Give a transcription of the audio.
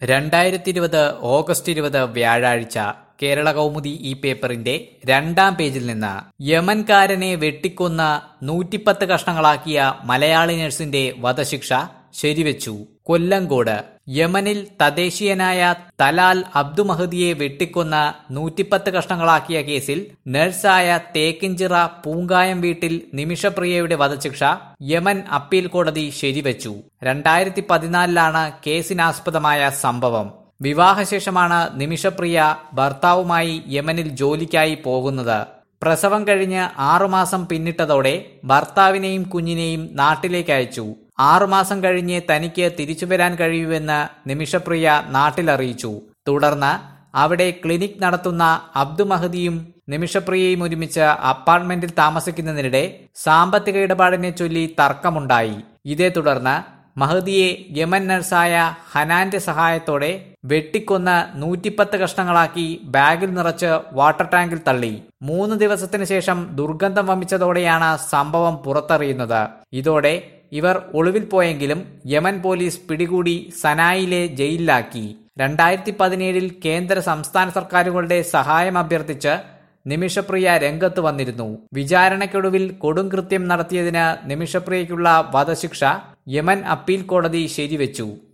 രണ്ടായിരത്തി ഇരുപത് ഓഗസ്റ്റ് ഇരുപത് വ്യാഴാഴ്ച കേരള കൗമുദി ഈ പേപ്പറിന്റെ രണ്ടാം പേജിൽ നിന്ന് യമൻകാരനെ വെട്ടിക്കൊന്ന നൂറ്റിപ്പത്ത് കഷ്ണങ്ങളാക്കിയ മലയാളി നഴ്സിന്റെ വധശിക്ഷ ശരിവെച്ചു കൊല്ലങ്കോട് യമനിൽ തദ്ദേശീയനായ തലാൽ അബ്ദു മഹദിയെ വെട്ടിക്കൊന്ന നൂറ്റിപ്പത്ത് കഷ്ണങ്ങളാക്കിയ കേസിൽ നഴ്സായ തേക്കിഞ്ചിറ പൂങ്കായം വീട്ടിൽ നിമിഷപ്രിയയുടെ വധശിക്ഷ യമൻ അപ്പീൽ കോടതി ശരിവെച്ചു രണ്ടായിരത്തി പതിനാലിലാണ് കേസിനാസ്പദമായ സംഭവം വിവാഹശേഷമാണ് നിമിഷപ്രിയ ഭർത്താവുമായി യമനിൽ ജോലിക്കായി പോകുന്നത് പ്രസവം കഴിഞ്ഞ് ആറുമാസം പിന്നിട്ടതോടെ ഭർത്താവിനെയും കുഞ്ഞിനെയും നാട്ടിലേക്ക് അയച്ചു ആറുമാസം കഴിഞ്ഞ് തനിക്ക് തിരിച്ചു വരാൻ കഴിയുമെന്ന് നിമിഷപ്രിയ നാട്ടിലറിയിച്ചു തുടർന്ന് അവിടെ ക്ലിനിക് നടത്തുന്ന അബ്ദു മഹദിയും നിമിഷപ്രിയയും ഒരുമിച്ച് അപ്പാർട്ട്മെന്റിൽ താമസിക്കുന്നതിനിടെ സാമ്പത്തിക ഇടപാടിനെ ചൊല്ലി തർക്കമുണ്ടായി ഇതേ തുടർന്ന് മഹദിയെ യമൻ നഴ്സായ ഹനാന്റെ സഹായത്തോടെ വെട്ടിക്കൊന്ന് നൂറ്റിപ്പത്ത് കഷ്ണങ്ങളാക്കി ബാഗിൽ നിറച്ച് വാട്ടർ ടാങ്കിൽ തള്ളി മൂന്ന് ദിവസത്തിന് ശേഷം ദുർഗന്ധം വമിച്ചതോടെയാണ് സംഭവം പുറത്തറിയുന്നത് ഇതോടെ ഇവർ ഒളിവിൽ പോയെങ്കിലും യമൻ പോലീസ് പിടികൂടി സനായിലെ ജയിലിലാക്കി രണ്ടായിരത്തി പതിനേഴിൽ കേന്ദ്ര സംസ്ഥാന സർക്കാരുകളുടെ സഹായം അഭ്യർത്ഥിച്ച് നിമിഷപ്രിയ രംഗത്ത് വന്നിരുന്നു വിചാരണയ്ക്കൊടുവിൽ കൊടും കൃത്യം നടത്തിയതിന് നിമിഷപ്രിയയ്ക്കുള്ള വധശിക്ഷ യമൻ അപ്പീൽ കോടതി ശരിവെച്ചു